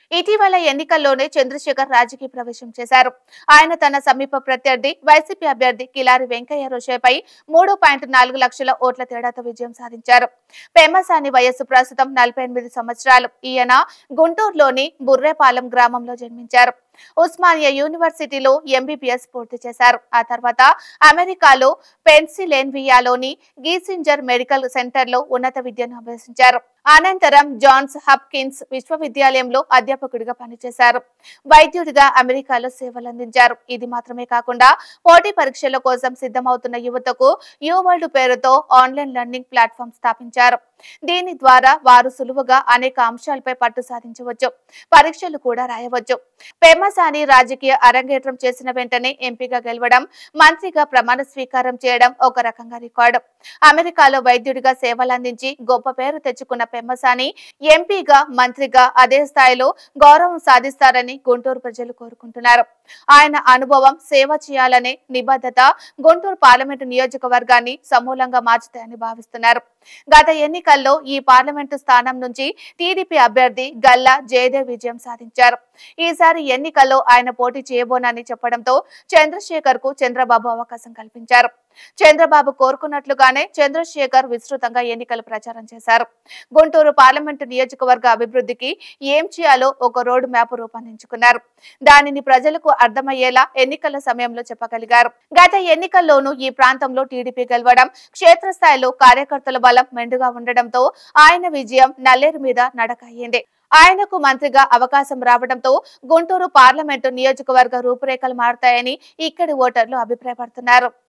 ఇటీవల ఎన్నికల్లోనే చంద్రశేఖర్ రాజకీయ ప్రవేశం చేశారు ఆయన తన సమీప ప్రత్యర్థి వైసీపీ అభ్యర్థి కిలారి వెంకయ్య రోషేపై మూడు పాయింట్ నాలుగు లక్షల ఓట్ల తేడాతో విజయం సాధించారు పెమ్మసాని వయస్సు ప్రస్తుతం నలభై ఎనిమిది సంవత్సరాలు ఈయన గుంటూరులోని బుర్రేపాలెం గ్రామంలో జన్మించారు ఉస్మానియా యూనివర్సిటీలో ఎంబీబీఎస్ పూర్తి చేశారు ఆ తర్వాత అమెరికాలో పెన్సిలేన్వియాలోని గీసింజర్ మెడికల్ సెంటర్లో ఉన్నత విద్యను అభ్యసించారు అనంతరం జాన్స్ హప్కిన్స్ విశ్వవిద్యాలయంలో అధ్యాపకుడిగా పనిచేశారు వైద్యుడిగా అమెరికాలో సేవలందించారు ఇది మాత్రమే కాకుండా పోటీ పరీక్షల కోసం సిద్ధమవుతున్న యువతకు యూ వరల్డ్ పేరుతో ఆన్లైన్ లెర్నింగ్ ప్లాట్ఫామ్ స్థాపించారు దీని ద్వారా వారు సులువుగా అనేక అంశాలపై పట్టు సాధించవచ్చు పరీక్షలు కూడా రాయవచ్చు పెమ్మసాని రాజకీయ అరంగేట్రం చేసిన వెంటనే ఎంపీగా గెలవడం మంత్రిగా ప్రమాణ స్వీకారం చేయడం ఒక రకంగా రికార్డు అమెరికాలో వైద్యుడిగా సేవలందించి గొప్ప పేరు తెచ్చుకున్న పెమ్మసాని ఎంపీగా మంత్రిగా అదే స్థాయిలో గౌరవం సాధిస్తారని గుంటూరు ప్రజలు కోరుకుంటున్నారు ఆయన అనుభవం సేవ చేయాలనే నిబద్ధత గుంటూరు పార్లమెంటు నియోజకవర్గాన్ని సమూలంగా మార్చుతాయని భావిస్తున్నారు గత ఎన్నికల్లో ఈ పార్లమెంటు స్థానం నుంచి టీడీపీ అభ్యర్థి గల్లా జయదేవ్ విజయం సాధించారు ఈసారి ఎన్నికల్లో ఆయన పోటీ చేయబోనని చెప్పడంతో చంద్రశేఖర్ కు చంద్రబాబు అవకాశం కల్పించారు చంద్రబాబు కోరుకున్నట్లుగానే చంద్రశేఖర్ విస్తృతంగా ఎన్నికల ప్రచారం చేశారు గుంటూరు పార్లమెంటు నియోజకవర్గ అభివృద్ధికి ఏం చేయాలో ఒక రోడ్ మ్యాప్ రూపొందించుకున్నారు దానిని ప్రజలకు అర్థమయ్యేలా ఎన్నికల సమయంలో చెప్పగలిగారు గత ఎన్నికల్లోనూ ఈ ప్రాంతంలో టీడీపీ గెలవడం క్షేత్రస్థాయిలో కార్యకర్తల బలం మెండుగా ఉండడంతో ఆయన విజయం నల్లేరు మీద నడక అయ్యింది ఆయనకు మంత్రిగా అవకాశం రావడంతో గుంటూరు పార్లమెంటు నియోజకవర్గ రూపురేఖలు మారుతాయని ఇక్కడి ఓటర్లు అభిప్రాయపడుతున్నారు